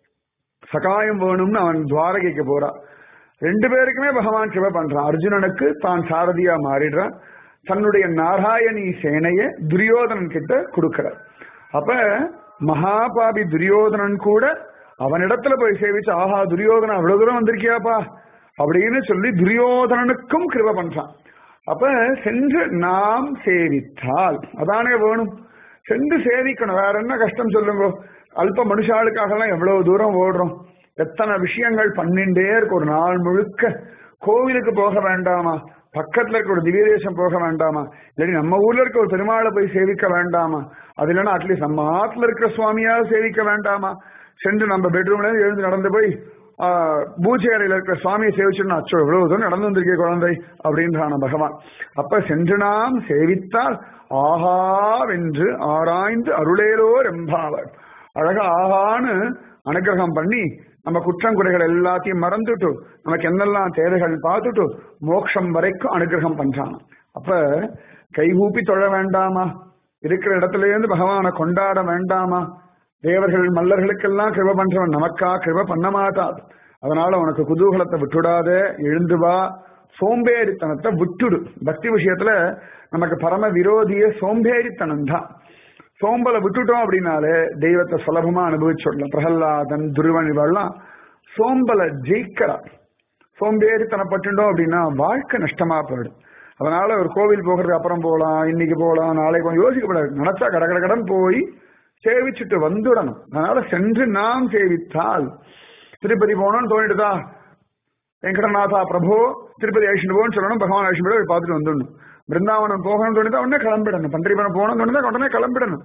S1: சகாயம் வேணும்னு அவன் துவாரகைக்கு போறான் ரெண்டு பேருக்குமே பகவான் கிருப பண்றான் அர்ஜுனனுக்கு தான் சாரதியா மாறிடுறான் தன்னுடைய நாராயணி சேனைய துரியோதனன் கிட்ட கொடுக்கிறார் அப்ப மகாபாபி துரியோதனன் கூட அவனிடத்துல போய் சேவிச்சு ஆஹா துரியோதனன் அவ்வளவு தூரம் வந்திருக்கியாப்பா அப்படின்னு சொல்லி துரியோதனனுக்கும் கிருப பண்றான் அப்ப சென்று நாம் சேவித்தால் அதானே வேணும் சென்று சேவிக்கணும் வேற என்ன கஷ்டம் சொல்லுங்க அல்ப மனுஷாளுக்காக எல்லாம் எவ்வளவு தூரம் ஓடுறோம் எத்தனை விஷயங்கள் பண்ணிண்டே இருக்கு ஒரு நாள் முழுக்க கோவிலுக்கு போக வேண்டாமா பக்கத்துல இருக்க ஒரு திவ்ய தேசம் போக வேண்டாமா இல்லாட்டி நம்ம ஊர்ல இருக்க ஒரு பெருமாளை போய் சேவிக்க வேண்டாமா அது இல்லைன்னா அட்லீஸ்ட் நம்ம ஆத்துல இருக்கிற சுவாமியாவது சேவிக்க வேண்டாமா சென்று நம்ம பெட்ரூம்ல இருந்து எழுந்து நடந்து போய் ஆஹ், பூஜை அறையில இருக்கிற சுவாமியை சேவிச்சுன்னா அச்சோ இவ்வளவு தூரம் நடந்து வந்திருக்கே குழந்தை அப்படின்றான பகவான் அப்ப சென்று நாம் சேவித்தால் ஆஹாவென்று ஆராய்ந்து அருளேலோ ரெம்பாவர் அழகா ஆஹான்னு அனுகிரகம் பண்ணி நம்ம குற்றம் குறைகள் எல்லாத்தையும் மறந்துட்டு நமக்கு என்னெல்லாம் தேவைகள் பார்த்துட்டு மோட்சம் வரைக்கும் அனுகிரகம் பண்றான் அப்ப கைகூப்பி தொழ வேண்டாமா இருக்கிற இடத்துல இருந்து பகவானை கொண்டாட வேண்டாமா தேவர்கள் மல்லர்களுக்கெல்லாம் கிருப பண்றவன் நமக்கா கிருப பண்ண மாட்டாது அதனால உனக்கு குதூகலத்தை விட்டுடாத எழுந்து வா சோம்பேறித்தனத்தை விட்டுடு பக்தி விஷயத்துல நமக்கு பரம விரோதிய சோம்பேறித்தனம் தான் சோம்பலை விட்டுட்டோம் அப்படின்னாலே தெய்வத்தை சுலபமா அனுபவிச்சுடலாம் பிரகல்லாதன் துருவன் இவெல்லாம் சோம்பலை ஜெயிக்கிறா சோம்பேறித்தனப்பட்டுட்டோம் அப்படின்னா வாழ்க்கை நஷ்டமா போயிடும் அதனால ஒரு கோவில் போகிறதுக்கு அப்புறம் போகலாம் இன்னைக்கு போகலாம் நாளைக்கு போகலாம் யோசிக்கப்படாது நினைச்சா கட கட கடன் போய் சேவிச்சுட்டு வந்துடணும் அதனால சென்று நாம் சேவித்தால் திருப்பதி போகணும்னு தோணிடுதா வெங்கடநாதா பிரபு திருப்பதி அழிச்சுட்டு போன்னு சொல்லணும் பகவான் அழிச்சுட்டு போய் பார்த்துட்டு வந்துடணும் பிருந்தாவனம் போகணும்னு தோணிதா உடனே கிளம்பிடணும் பன்றிபுரம் போகணும்னு தோணிதா உடனே கிளம்பிடணும்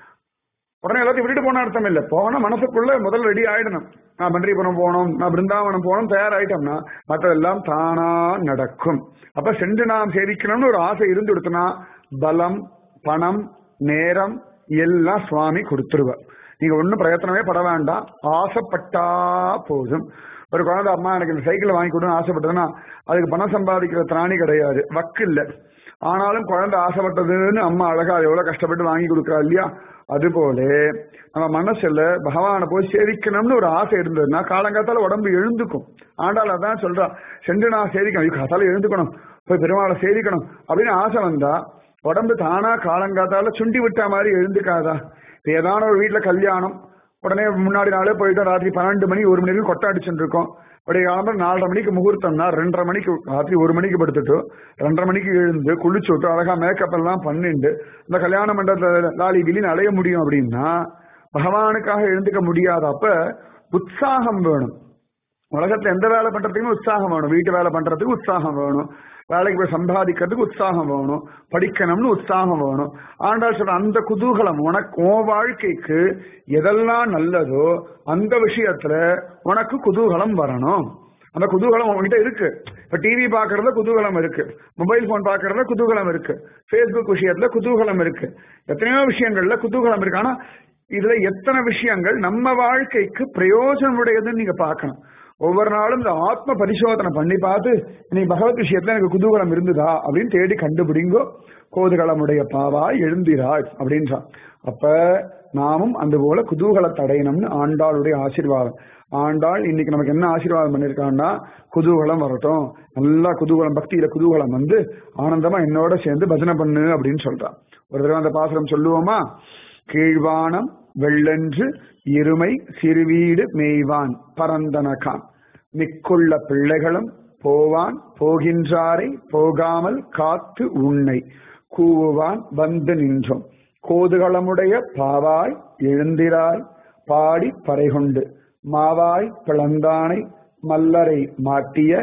S1: உடனே எல்லாத்தையும் விட்டுட்டு போன அர்த்தம் இல்ல போனா மனசுக்குள்ள முதல்ல ரெடி ஆயிடணும் நான் பன்றிபுரம் போகணும் நான் பிருந்தாவனம் போகணும் தயாராயிட்டோம்னா மற்றதெல்லாம் தானா நடக்கும் அப்ப சென்று நாம் சேவிக்கணும்னு ஒரு ஆசை இருந்து கொடுத்தனா பலம் பணம் நேரம் எல்லாம் சுவாமி கொடுத்துருவார் நீங்க ஒன்னும் பிரயத்தனமே பட வேண்டாம் ஆசைப்பட்டா போதும் ஒரு குழந்தை அம்மா எனக்கு இந்த சைக்கிள் வாங்கி கொடுன்னு ஆசைப்பட்டதுன்னா அதுக்கு பணம் சம்பாதிக்கிற திராணி கிடையாது வக்கு இல்ல ஆனாலும் குழந்தை ஆசைப்பட்டதுன்னு அம்மா அழகா அது எவ்வளவு கஷ்டப்பட்டு வாங்கி கொடுக்குறா இல்லையா அதுபோல நம்ம மனசுல பகவானை போய் சேவிக்கணும்னு ஒரு ஆசை இருந்ததுன்னா காலங்காத்தால உடம்பு எழுந்துக்கும் ஆண்டாள் அதான் சொல்றா சென்று நான் சேவிக்கணும் ஐயோ, காத்தால எழுந்துக்கணும் போய் பெருமாளை சேவிக்கணும் அப்படின்னு ஆசை வந்தா உடம்பு தானா காலங்காத்தால சுண்டி விட்ட மாதிரி எழுந்துக்காதா இப்ப ஏதான ஒரு வீட்டுல கல்யாணம் உடனே முன்னாடி நாளே போயிட்டோம் ராத்திரி பன்னெண்டு மணி ஒரு மணி வரைக்கும் கொட்டை அடிச்சுட்டு இருக்கோம் அப்படியே காலம்பரம் நாலரை மணிக்கு முகூர்த்தம்னா ரெண்டரை மணிக்கு ராத்திரி ஒரு மணிக்கு படுத்துட்டு ரெண்டரை மணிக்கு எழுந்து குளிச்சு விட்டு அழகா மேக்கப் எல்லாம் பண்ணிட்டு இந்த கல்யாண மண்டபத்துல லாலி விலின்னு அலைய முடியும் அப்படின்னா பகவானுக்காக எழுந்துக்க முடியாத அப்ப உற்சாகம் வேணும் உலகத்துல எந்த வேலை பண்றதுக்குமே உற்சாகம் வேணும் வீட்டு வேலை பண்றதுக்கு உற்சாகம் வேணும் வேலைக்கு போய் சம்பாதிக்கிறதுக்கு உற்சாகம் வேணும் படிக்கணும்னு உற்சாகம் வேணும் ஆண்டாள் சொல்ற அந்த குதூகலம் உனக்கு உன் வாழ்க்கைக்கு எதெல்லாம் நல்லதோ அந்த விஷயத்துல உனக்கு குதூகலம் வரணும் அந்த குதூகலம் உங்ககிட்ட இருக்கு இப்ப டிவி பாக்குறதுல குதூகலம் இருக்கு மொபைல் போன் பாக்குறதுல குதூகலம் இருக்கு ஃபேஸ்புக் விஷயத்துல குதூகலம் இருக்கு எத்தனையோ விஷயங்கள்ல குதூகலம் இருக்கு ஆனா இதுல எத்தனை விஷயங்கள் நம்ம வாழ்க்கைக்கு பிரயோஜனம் உடையதுன்னு நீங்க பார்க்கணும் ஒவ்வொரு நாளும் இந்த ஆத்ம பரிசோதனை பண்ணி பார்த்து இன்னைக்கு பகவத் விஷயத்துல எனக்கு குதூகலம் இருந்ததா அப்படின்னு தேடி கண்டுபிடிங்கோ கோதுகளமுடைய பாவாய் எழுந்திராய் அப்படின்றான் அப்ப நாமும் அந்த போல குதூகலத்தை அடையணும்னு ஆண்டாளுடைய ஆசீர்வாதம் ஆண்டாள் இன்னைக்கு நமக்கு என்ன ஆசீர்வாதம் பண்ணிருக்கான்னா குதூகலம் வரட்டும் நல்லா குதூகலம் பக்தியில குதூகலம் வந்து ஆனந்தமா என்னோட சேர்ந்து பஜனை பண்ணு அப்படின்னு சொல்றான் ஒரு தடவை அந்த பாசுரம் சொல்லுவோமா கீழ்வானம் வெள்ளென்று இருமை சிறுவீடு மேய்வான் பரந்தனகான் மிக்குள்ள பிள்ளைகளும் போவான் போகின்றாரை போகாமல் காத்து உன்னை கூவுவான் வந்து நின்றோம் கோதுகளமுடைய பாவாய் எழுந்திராய் பாடி பறைகொண்டு மாவாய் பிளந்தானை மல்லரை மாட்டிய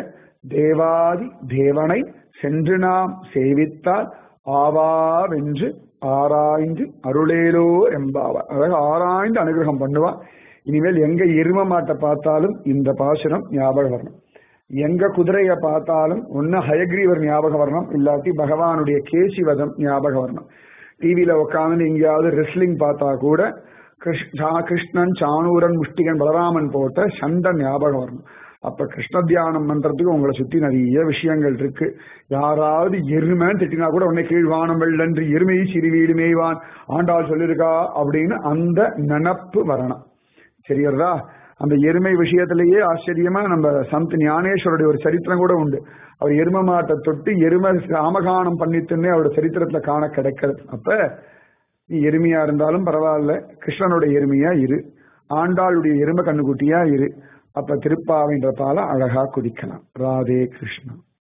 S1: தேவாதி தேவனை சென்று நாம் சேவித்தால் ஆவாவென்று ஆராய்ந்து அருளேலோ என்பாவா அதாவது ஆராய்ந்து அனுகிரகம் பண்ணுவா இனிமேல் எங்க எரும மாட்டை பார்த்தாலும் இந்த பாசுரம் ஞாபகம் வரணும் எங்க குதிரைய பார்த்தாலும் ஒன்னு ஹயக்ரீவர் ஞாபகம் வரணும் இல்லாட்டி பகவானுடைய கேசிவதம் ஞாபகம் வரணும் டிவியில உட்காந்து எங்கேயாவது ரெஸ்லிங் பார்த்தா கூட கிருஷ்ணா கிருஷ்ணன் சானூரன் முஷ்டிகன் பலராமன் போட்ட சண்டன் ஞாபகம் வரணும் அப்ப கிருஷ்ண தியானம் பண்றதுக்கு உங்களை சுத்தி நிறைய விஷயங்கள் இருக்கு யாராவது எருமைன்னு திட்டினா கூட உன்னை கீழ்வானம் வெள்ளன்று எருமை சிறுவீடு மேய்வான் ஆண்டாள் சொல்லியிருக்கா அப்படின்னு அந்த நினப்பு வரணும் சரியா அந்த எருமை விஷயத்திலேயே ஆச்சரியமா நம்ம சந்த் ஞானேஸ்வருடைய ஒரு சரித்திரம் கூட உண்டு அவர் எரும மாட்டை தொட்டு எருமை ராமகானம் பண்ணித்துன்னே அவரோட சரித்திரத்துல காண கிடைக்கிறது அப்ப நீ எருமையா இருந்தாலும் பரவாயில்ல கிருஷ்ணனுடைய எருமையா இரு ஆண்டாளுடைய எருமை கண்ணுக்குட்டியா இரு அப்ப திருப்பாவைன்ற பால அழகா குதிக்கலாம் ராதே கிருஷ்ணா